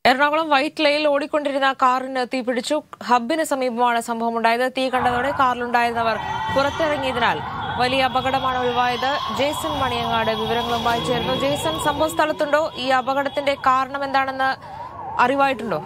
Ernakulam white ലൈനിൽ ഓടിക്കൊണ്ടിരുന്ന കാറിന് തീപിടിച്ചു ഹബിന് സമീപമാണ് സംഭവം ഉണ്ടായത് തീ കണ്ടതോടെ കാറിലുണ്ടായിരുന്നവർ പുറത്തിറങ്ങിയതിനാൽ വലിയ അപകടമാണ് ഒഴിവായത് ജേസൺ മണിയങ്ങാട് വിവരങ്ങളുമായി ചേർന്നു ജേസൺ സംഭവ സ്ഥലത്തുണ്ടോ ഈ അപകടത്തിന്റെ കാരണം എന്താണെന്ന് അറിവായിട്ടുണ്ടോ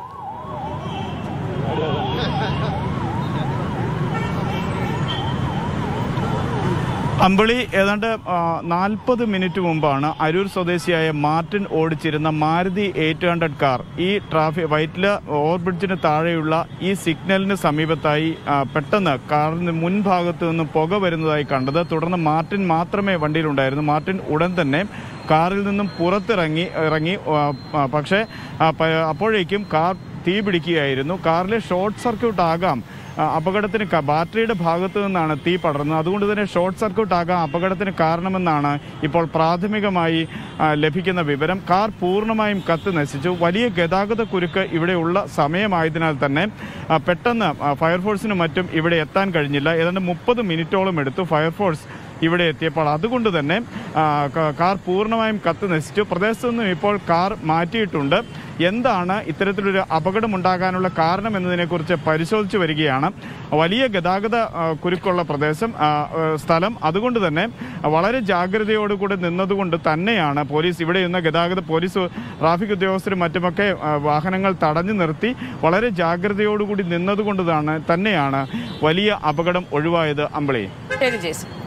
അമ്പിളി ഏതാണ്ട് നാൽപ്പത് മിനിറ്റ് മുമ്പാണ് അരൂർ സ്വദേശിയായ മാർട്ടിൻ ഓടിച്ചിരുന്ന മാരുതി എയ്റ്റ് ഹൺഡ്രഡ് കാർ ഈ ട്രാഫിക് വൈറ്റില ഓവർബ്രിഡ്ജിന് താഴെയുള്ള ഈ സിഗ്നലിന് സമീപത്തായി ആ, പെട്ടെന്ന് കാറിന് മുൻഭാഗത്ത് നിന്ന് പുക വരുന്നതായി കണ്ടത് തുടർന്ന് മാർട്ടിൻ മാത്രമേ വണ്ടിയിലുണ്ടായിരുന്നു മാർട്ടിൻ ഉടൻ തന്നെ കാറിൽ നിന്നും പുറത്തിറങ്ങി ഇറങ്ങി ആ, ആ, പക്ഷേ ആ, പ- അപ്പോഴേക്കും കാർ തീ പിടിക്കുകയായിരുന്നു കാറിലെ ഷോർട്ട് സർക്യൂട്ട് ആകാം ആ, അപകടത്തിന് ക- ബാറ്ററിയുടെ ഭാഗത്തു നിന്നാണ് തീ പടർന്നത് അതുകൊണ്ട് തന്നെ ഷോർട്ട് സർക്യൂട്ട് ആകാം അപകടത്തിന് കാരണമെന്നാണ് ഇപ്പോൾ പ്രാഥമികമായി ആ, ലഭിക്കുന്ന വിവരം കാർ പൂർണ്ണമായും കത്തി നശിച്ചു വലിയ ഗതാഗത കുരുക്ക് ഇവിടെയുള്ള സമയമായതിനാൽ തന്നെ ആ, പെട്ടെന്ന് ആ, ഫയർഫോഴ്സിനും മറ്റും ഇവിടെ എത്താൻ കഴിഞ്ഞില്ല ഏതാണ്ട് മുപ്പത് മിനിറ്റോളം എടുത്തു ഫയർഫോഴ്സ് ഇവിടെ എത്തിയപ്പോൾ അതുകൊണ്ട് തന്നെ ആ, ക- കാർ പൂർണ്ണമായും കത്തി നശിച്ചു പ്രദേശത്തു നിന്നും ഇപ്പോൾ കാർ മാറ്റിയിട്ടുണ്ട് എന്താണ് ഇത്തരത്തിലൊരു അപകടം ഉണ്ടാകാനുള്ള കാരണം എന്നതിനെക്കുറിച്ച് പരിശോധിച്ചു വരികയാണ് വലിയ ഗതാഗത ആ, കുരുക്കുള്ള പ്രദേശം ആ, ആ, സ്ഥലം അതുകൊണ്ട് തന്നെ വളരെ ജാഗ്രതയോടുകൂടി നിന്നതുകൊണ്ട് തന്നെയാണ് പോലീസ് ഇവിടെ ഇന്ന് ഗതാഗത പോലീസ് ട്രാഫിക് ഉദ്യോഗസ്ഥരും മറ്റുമൊക്കെ ആ, വാഹനങ്ങൾ തടഞ്ഞു നിർത്തി വളരെ ജാഗ്രതയോടുകൂടി നിന്നതുകൊണ്ട് തന്നെ തന്നെയാണ് വലിയ അപകടം ഒഴിവായത് അമ്പിളി ശരി ജേസൺ